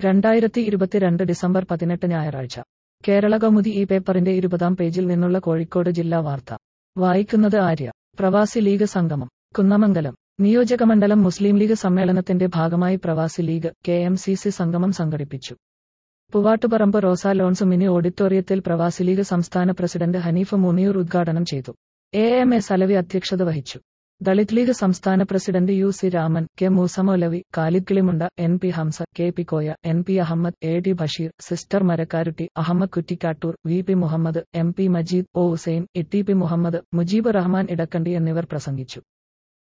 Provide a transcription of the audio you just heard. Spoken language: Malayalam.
രണ്ടായിരത്തി ഇരുപത്തിരണ്ട് ഡിസംബർ പതിനെട്ട് ഞായറാഴ്ച കേരള കൗമുദി ഈ പേപ്പറിന്റെ ഇരുപതാം പേജിൽ നിന്നുള്ള കോഴിക്കോട് ജില്ലാ വാർത്ത വായിക്കുന്നത് ആര്യ പ്രവാസി ലീഗ് സംഗമം കുന്നമംഗലം നിയോജകമണ്ഡലം മുസ്ലിം ലീഗ് സമ്മേളനത്തിന്റെ ഭാഗമായി Pravasi league K M C C സംഗമം സംഘടിപ്പിച്ചു പൂവാട്ടുപറമ്പ് റോസ ലോൺസ് മിനി ഓഡിറ്റോറിയത്തിൽ പ്രവാസി ലീഗ് സംസ്ഥാന പ്രസിഡന്റ് ഹനീഫ് മുനിയൂർ ഉദ്ഘാടനം ചെയ്തു എ എം എ സലവി അധ്യക്ഷത വഹിച്ചു ദളിത് ലീഗ് സംസ്ഥാന president U C Raman K Moosamaulavi Khalid Kilimunda N P Hamza K P Koya N P Ahammed A D Basheer sister Marakkarutty Ahammed Kuttikkattoor V P Muhammed M P Majeed O Hussain E T P Muhammed Mujeeb Rahman Edakkandi എന്നിവർ പ്രസംഗിച്ചു